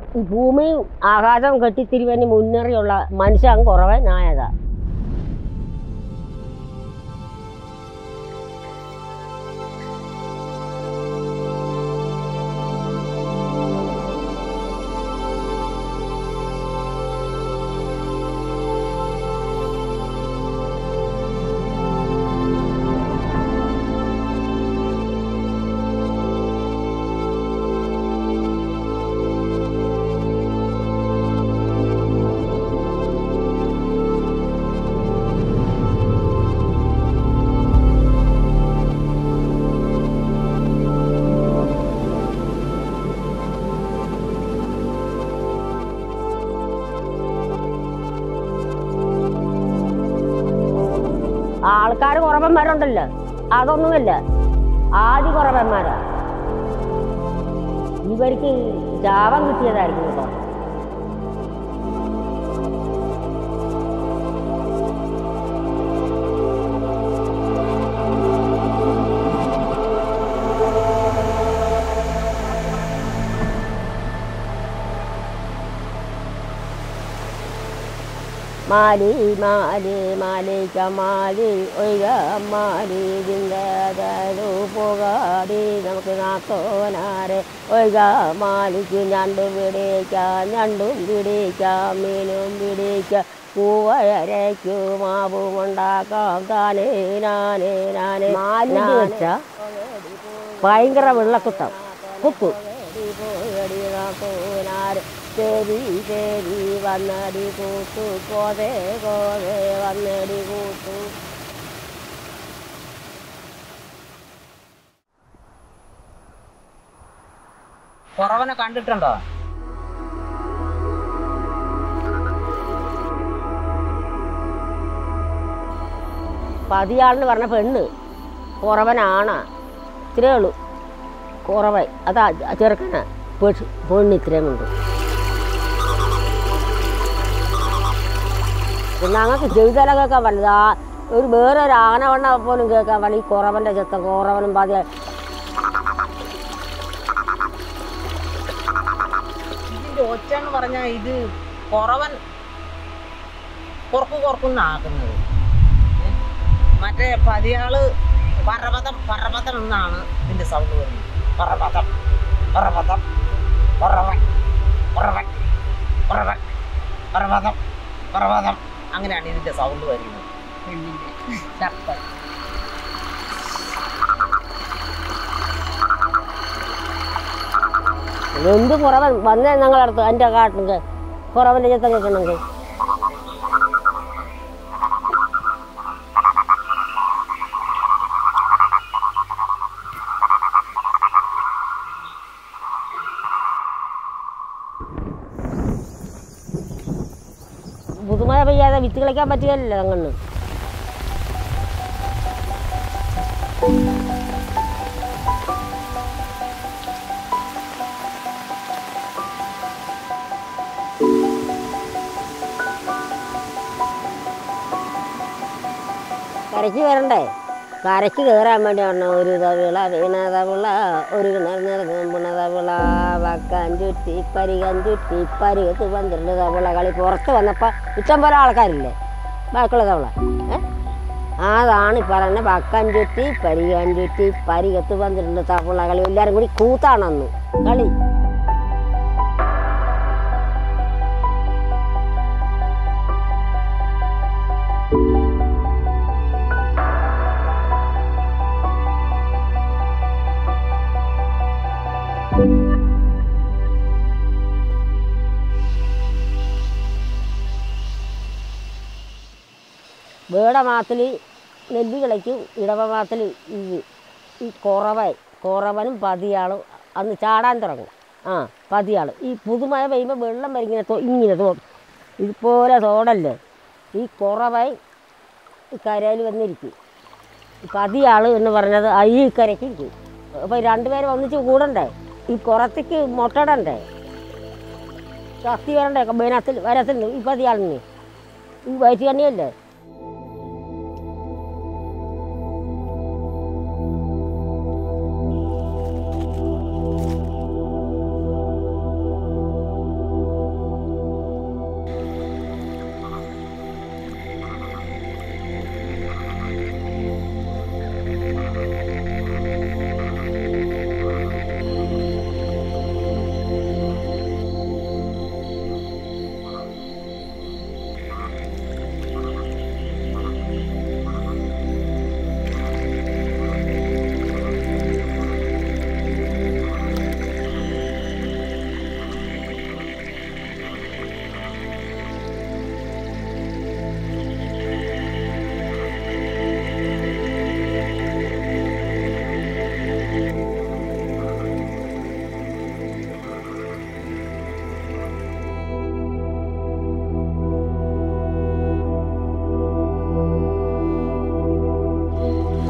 ഈ ഭൂമിയും ആകാശം കെട്ടിത്തിരിവന് മുന്നേറിയുള്ള മനുഷ്യൻ കുറവ് നായക ആൾക്കാർ കുറവന്മാരുണ്ടല്ലോ അതൊന്നുമില്ല ആദ്യ കുറവന്മാരാ ഇവർക്ക് ജാവം കിട്ടിയതായിരിക്കും കേട്ടോ മാലി മാലി മാലിക്ക മാലി ഒയ്ക മാലി ജിങ്കു പോകാടി നമുക്ക് നാത്തോനാരെ ഒയ്ക മാലിക്ക് ഞണ്ടും പിടിക്കാം ഞണ്ടും പിടിക്കാം മീനും പിടിക്കാം പൂവയരയ്ക്കു മാവും ഉണ്ടാക്കാം താനേ നാനേ നാനേ മാലി വെച്ച ഭയങ്കര വെള്ളക്കുത്തം കുത്തു പോയടി നാത്തോനാരെ ശരി ശരി വന്നടി കൂത്തു കോതേ കോതേ വന്നടി കൂത്തു കുറവനെ കണ്ടിട്ടുണ്ടോ പതിയാളെന്ന് പറഞ്ഞ പെണ്ണ് കുറവനാണ് ഇത്രേ ഉള്ളൂ കുറവൻ അതാ ചെറുക്കന പെണ്ണ് ഇത്രയും ഉണ്ട് പിന്നെ ഞങ്ങൾക്ക് ചെയ്താലും കേൾക്കാൻ പറ്റില്ല ആ ഒരു വേറെ ഒരു ആനവണ്ണ പോലും കേൾക്കാൻ പറ്റില്ല ഈ കുറവൻ്റെ ചെത്തം കുറവനും പതിയ ഇതിന്റെ ഒച്ച എന്ന് പറഞ്ഞാൽ ഇത് കുറവൻ കുറക്കു കുറക്കുന്നാക്കുന്നത് മറ്റേ പതിയാള് പർവ്വതം പർവ്വതം എന്നാണ് ഇതിന്റെ സൗണ്ട് വരുന്നത് പർവ്വതം പർവ്വതം കുറവൻ കുറവൻ കുറവൻ പർവ്വതം പർവ്വതം അങ്ങനെയാണ് ഇതിന്റെ സൗണ്ട് വരുന്നത് പെണ്ണിന്റെ ശബ്ദം എന്ത് കുറവൻ വന്നേ ഞങ്ങളടുത്ത് എൻ്റെ കാട്ടിൽ കുറവൻ്റെ ചെത്തം കേൾക്കണമെങ്കിൽ പുതുമഴ പെയ്യാതെ വിത്ത് കളിക്കാൻ പറ്റുകയല്ലോ ഞങ്ങൾ കരയ്ക്ക് കയറണ്ടേ കരയ്ക്ക് കയറാൻ വേണ്ടിയാണ് ഒരു തവിള വീണ തവിള ഒരു കിണർ നിറഞ്ഞ തവിള വക്കാൻ ചുറ്റി പരികൻ ചുറ്റി പരികത്ത് പന്ത്രണ്ട് തവിള കളി പുറത്ത് വന്നപ്പോൾ ഇഷ്ടം പോലെ ആൾക്കാരില്ലേ ബാക്കിയുള്ള തവിള ഏ അതാണ് ഈ പറയുന്നത് വക്കാൻ ചുറ്റി പരികൻ ചുറ്റി പരികത്ത് പന്ത്രണ്ട് തവിള കളി എല്ലാവരും കൂടി കൂത്താണെന്ന് കളി വേടമാത്തിൽ നെല്ല് കിളയ്ക്കും ഇടവമാത്തിൽ ഈ ഈ കുറവൻ കുറവനും പതിയാളും അന്ന് ചാടാൻ തുടങ്ങും ആ പതിയാൾ ഈ പുതുമഴ പെയ്യുമ്പോൾ വെള്ളം വരും ഇങ്ങനെ തോ- ഇങ്ങനെ തോ ഇതുപോലെ തോടല്ലേ ഈ കുറവൻ ഈ കരയിൽ വന്നിരിക്കും ഈ പതിയാൾ എന്ന് പറഞ്ഞത് ആ ഈ കരയ്ക്ക് ഇരിക്കും അപ്പോൾ രണ്ടുപേരും ഒന്നിച്ച് കൂടണ്ടേ ഈ പുറത്തേക്ക് മുട്ടടണ്ടേ ശക്തി വരണ്ടേ ബേനത്തിൽ വരത്തിൽ ഈ പതിയാളിന് ഈ വയറ്റ് കണ്ണിയല്ലേ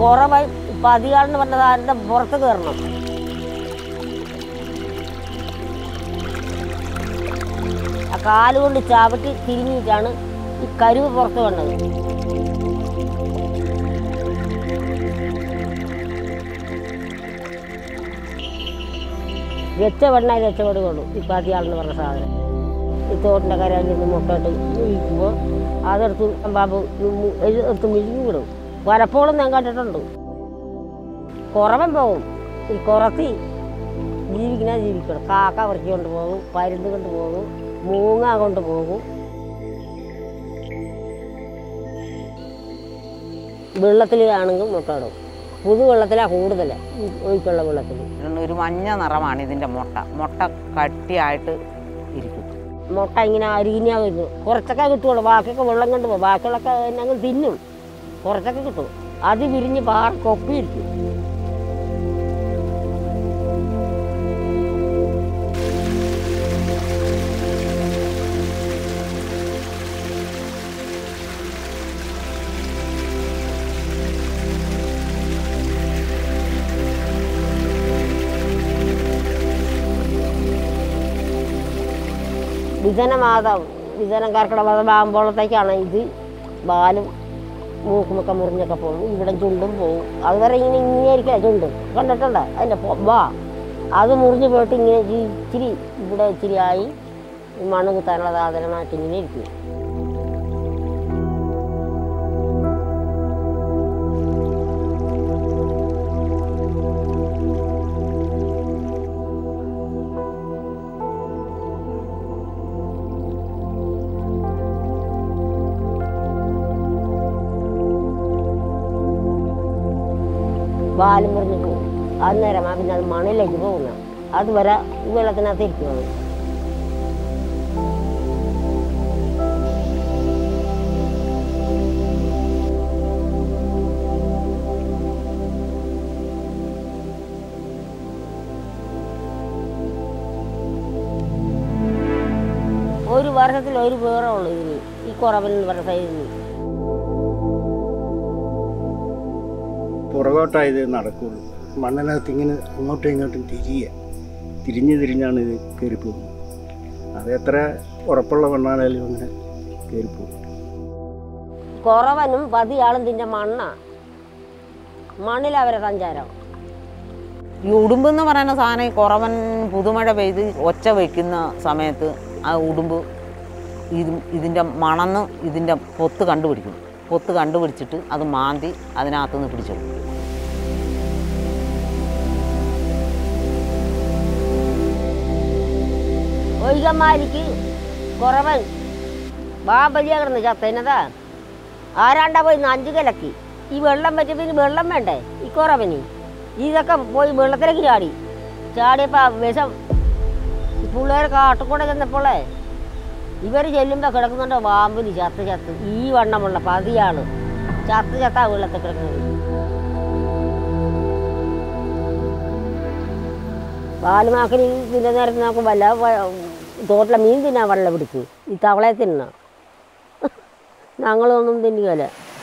കുറവ് പതിയാളെന്ന് പറഞ്ഞത് അതിൻ്റെ പുറത്ത് കയറണം ആ കാലുകൊണ്ട് ചാവട്ടി തിരിഞ്ഞിട്ടാണ് ഈ കരുവ് പുറത്ത് വന്നത് രക്ഷപ്പെടണേ രക്ഷപ്പെടുകയുള്ളൂ ഈ പതിയാളെന്ന് പറഞ്ഞ സാധനം ഈ തോട്ടിൻ്റെ കരയിൽ നിന്ന് മുട്ടോട്ട് വീഴിക്കുമ്പോൾ അതെടുത്ത് ബാബു മു- എടുത്ത് മിഴുങ്ങി വിടും പലപ്പോഴും ഞാൻ കണ്ടിട്ടുണ്ട് കുറവൻ പോകും ഈ കുറത്തി ജീവിക്കണ ജീവിക്കണം കാക്ക പറിച്ചു കൊണ്ട് പോകും പരുന്ത് കൊണ്ട് പോകും മൂങ്ങ കൊണ്ട് പോകും വെള്ളത്തിൽ ആണെങ്കിൽ മുട്ടയിടും പുതു വെള്ളത്തിലാണ് കൂടുതൽ ഒഴിക്കുള്ള വെള്ളത്തിൽ ഒരു മഞ്ഞ നിറമാണ് ഇതിൻ്റെ മുട്ട മുട്ട കട്ടിയായിട്ട് ഇരിക്കും മുട്ട ഇങ്ങനെ അരിഞ്ഞാ വരുന്നു കുറച്ചൊക്കെ കിട്ടുള്ളൂ ബാക്കിയൊക്കെ വെള്ളം കൊണ്ട് പോകും ബാക്കിയുള്ളൊക്കെ ഞങ്ങൾ തിന്നും കുറച്ചൊക്കെ കിട്ടും അത് വിരിഞ്ഞ് പാറ കൊപ്പിയിരിക്കും വിധനമാതം വിധനം കർക്കിടക ആകുമ്പോഴത്തേക്കാണ് ഇത് ബാലും മൂക്കുമൊക്കെ മുറിഞ്ഞൊക്കെ പോകും ഇവിടെ ചുണ്ടും പോകും അതുവരെ ഇങ്ങനെ ഇങ്ങനെ ഇരിക്കുക ചുണ്ടും കണ്ടിട്ടുണ്ട് അതിൻ്റെ പൊ- വാ അത് മുറിഞ്ഞ് പോയിട്ട് ഇങ്ങനെ ഈ ഇച്ചിരി ഇവിടെ ഇച്ചിരി ആയി ഈ മണ്ണ് കുത്താനുള്ള സാധനമായിട്ട് ഇങ്ങനെ ഇരിക്കും വാലും മുറിഞ്ഞ് പോകും അന്നേരമാ പിന്നെ അത് മണ്ണിലേക്ക് പോകുന്ന അതുവരെ ഈ വെള്ളത്തിനകത്ത് ഇരിക്കുന്നത് ഒരു വർഷത്തിൽ ഒരു പേറേ ഉള്ളൂ ഇതിന് ഈ കുറവൻ എന്ന് പറഞ്ഞ സൈഡിൽ പുറകോട്ടായത് നടക്കുള്ളൂ മണ്ണിനകത്ത് ഇങ്ങനെ അങ്ങോട്ടും ഇങ്ങോട്ടും തിരിയുക തിരിഞ്ഞ് തിരിഞ്ഞാണ് ഇത് കയറിപ്പോകുന്നത് അത് എത്ര ഉറപ്പുള്ള മണ്ണാണേലും അങ്ങനെ കയറിപ്പോകും കുറവനും പതിയാളും തിൻ്റെ മണ്ണ മണ്ണിലവരെ സഞ്ചാരം ഈ ഉടുമ്പ് എന്ന് പറയുന്ന സാധനം ഈ കുറവൻ പുതുമഴ പെയ്ത് ഒച്ച വയ്ക്കുന്ന സമയത്ത് ആ ഉടുമ്പ് ഇത് ഇതിൻ്റെ മണന്ന് ഇതിൻ്റെ പൊത്ത് കണ്ടുപിടിക്കും പൊത്ത് കണ്ടുപിടിച്ചിട്ട് അത് മാന്തി അതിനകത്തുനിന്ന് പിടിച്ചെടുക്കും ഒഴികന്മാരിക്ക് കുറവൻ ബാബലിയ കിടന്ന് ചത്തനതാ ആരാണ്ടാ പോയി അഞ്ച് കലക്കി ഈ വെള്ളം പറ്റിയപ്പോൾ വെള്ളം വേണ്ടേ ഈ കുറവന് ഇതൊക്കെ പോയി വെള്ളത്തിലേക്ക് ചാടി ചാടിയപ്പോൾ ആ വിഷം ഈ പിള്ളേർ കാട്ടുകൂടെ ചെന്നപ്പോളേ ഇവർ ചെല്ലുമ്പോൾ കിടക്കുന്നുണ്ട് പാമ്പിന് ചത്ത് ചത്ത് ഈ വണ്ണമുള്ള പതിയാള് ചത്ത് ചത്താ വെള്ളത്തിൽ കിടക്കുന്നത് പാലുമാക്കിന് തിന്ന നേരത്ത് നോക്കും വല്ല വ- തോട്ടിലെ മീൻ തിന്നാൻ വെള്ളം പിടിക്കും ഈ തവളയെ തിന്ന ഞങ്ങളൊന്നും തിന്നുകയില്ല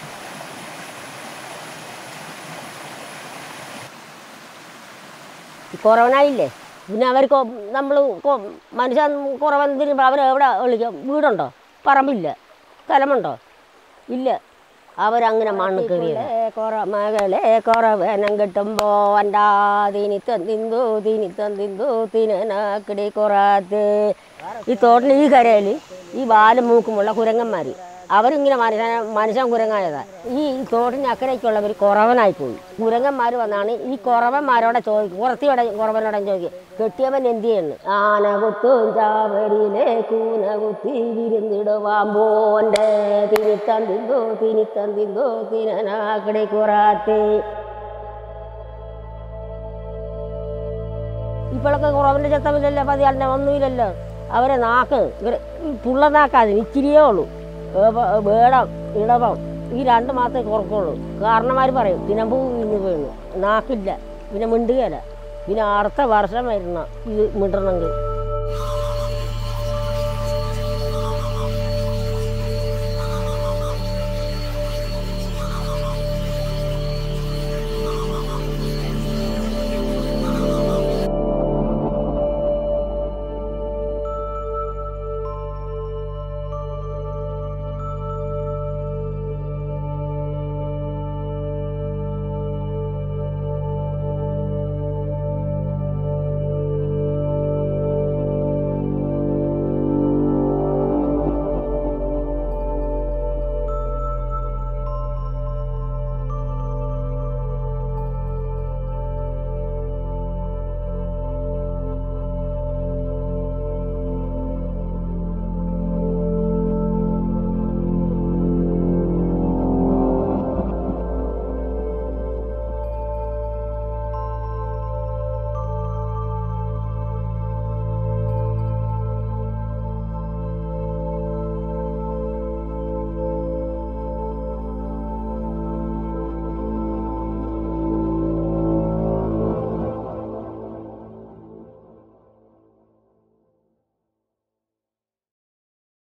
കുറവനായില്ലേ പിന്നെ അവർക്ക് നമ്മൾ മനുഷ്യൻ കുറവൻ തിരുമ്പോൾ അവർ എവിടെ വിളിക്കും വീടുണ്ടോ പറമ്പില്ല സ്ഥലമുണ്ടോ ഇല്ല അവരങ്ങനെ മണ്ണ് കയറിയത് കുറ മകളെ കുറവനം കിട്ടുമ്പോ അണ്ടാ തിനി തന്തിന്തു തിനി തന്തിന്തു തിനനാക്കിടി കുറാത്ത് ഈ തോട്ടിൽ ഈ കരയിൽ ഈ വാലും മൂക്കുമുള്ള കുരങ്ങന്മാർ അവരിങ്ങനെ മനുഷ്യൻ മനുഷ്യൻ കുരങ്ങായതാ ഈ തോട്ടിന് അക്കരയ്ക്കുള്ളവർ കുറവനായി പോയി കുരങ്ങന്മാർ വന്നാണ് ഈ കുറവന്മാരോടെ ചോദിക്കും കുറത്തിയോടെ കുറവനോടെ ചോദിക്കും കെട്ടിയവൻ എന്ത് ചെയ്യുന്നു ആന കുത്തും ചാവരിയിലെ കൂന കുത്തി വിരുന്നിടുവാൻ പോന്റെ തിനിത്തന്തിന്തോ തിനിത്തന്തിന്തോ തിനനാക്കടി കുറാത്തേ ഇപ്പോഴൊക്കെ കുറവിൻ്റെ ചത്തമില്ലല്ലോ പതിയാളിൻ്റെ ഒന്നുമില്ലല്ലോ അവരെ നാക്ക് ഇവരെ ഈ പുള്ള നാക്കാതിന് ഇച്ചിരിയേ ഉള്ളൂ ഏപ- വേടം ഇടവം ഈ രണ്ട് മാത്രമേ കുറക്കുള്ളൂ കാരണന്മാർ പറയും തിനമ്പൂ ഇന്ന് വീണു നാക്കില്ല പിന്നെ മിണ്ടുകയില്ല പിന്നെ അടുത്ത വർഷം വരുന്ന ഇത് മിണ്ടണമെങ്കിൽ